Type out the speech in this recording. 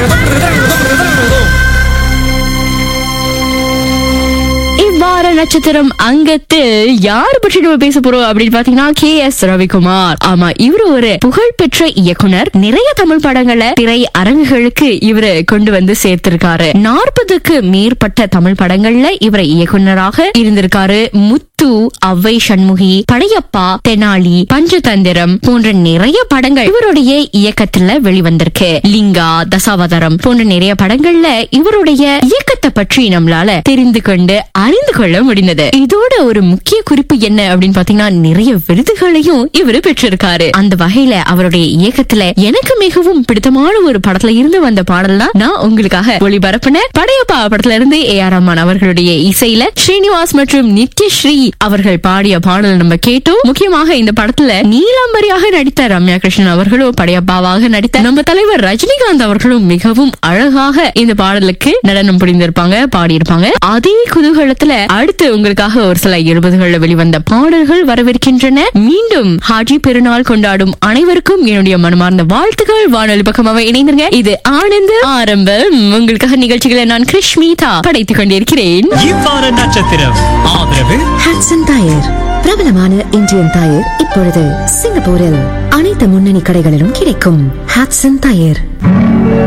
இவ்வார நட்சத்திரம் அங்கத்தில் யார் பற்றி நம்ம பேச போறோம் அப்படின்னு பாத்தீங்கன்னா கே எஸ் ரவிக்குமார் ஆமா இவரு ஒரு புகழ்பெற்ற இயக்குனர் நிறைய தமிழ் படங்களை திரை அரங்குகளுக்கு இவரு கொண்டு வந்து சேர்த்திருக்காரு நாற்பதுக்கு மேற்பட்ட தமிழ் படங்கள்ல இவரை இயக்குனராக இருந்திருக்காரு முத்து அவ்வை சண்முகி படையப்பா தெனாலி பஞ்சதந்திரம் போன்ற நிறைய படங்கள் இவருடைய இயக்கத்துல வெளிவந்திருக்கு லிங்கா தசாவதாரம் போன்ற நிறைய படங்கள்ல இவருடைய இயக்கத்தை பற்றி நம்மளால தெரிந்து கொண்டு அறிந்து கொள்ள முடிந்தது இதோட ஒரு முக்கிய குறிப்பு என்ன அப்படின்னு பாத்தீங்கன்னா நிறைய விருதுகளையும் இவரு பெற்றிருக்காரு அந்த வகையில அவருடைய இயக்கத்துல எனக்கு மிகவும் பிடித்தமான ஒரு படத்துல இருந்து வந்த பாடல் தான் நான் உங்களுக்காக ஒளிபரப்பின படையப்பா படத்துல இருந்து ஏ ஆர் ரஹ்மான் அவர்களுடைய இசையில ஸ்ரீனிவாஸ் மற்றும் நித்யஸ்ரீ அவர்கள் பாடிய பாடல் நம்ம கேட்டோம் முக்கியமாக இந்த படத்துல நீலாம்பரியாக நடித்த ரம்யா கிருஷ்ணன் அவர்களும் படையப்பாவாக நடித்த நம்ம தலைவர் ரஜினிகாந்த் அவர்களும் மிகவும் அழகாக இந்த பாடலுக்கு நடனம் புரிந்திருப்பாங்க பாடியிருப்பாங்க அதே குதூகலத்துல அடுத்து உங்களுக்காக ஒரு சில எழுபதுகள்ல வெளிவந்த பாடல்கள் வரவிருக்கின்றன மீண்டும் ஹாஜி பெருநாள் கொண்டாடும் அனைவருக்கும் என்னுடைய மனமார்ந்த வாழ்த்துக்கள் வானொலி பக்கமாக இணைந்திருங்க இது ஆனந்த ஆரம்பம் உங்களுக்காக நிகழ்ச்சிகளை நான் கிருஷ்மிதா படைத்துக் கொண்டிருக்கிறேன் இவ்வார நட்சத்திரம் ஆதரவு ஹட்சன் டயர் பிரபலமான இந்தியன் டயர் இப்பொழுது சிங்கப்பூரில் அனைத்து முன்னணி கடைகளிலும் கிடைக்கும் ஹட்சன் டயர்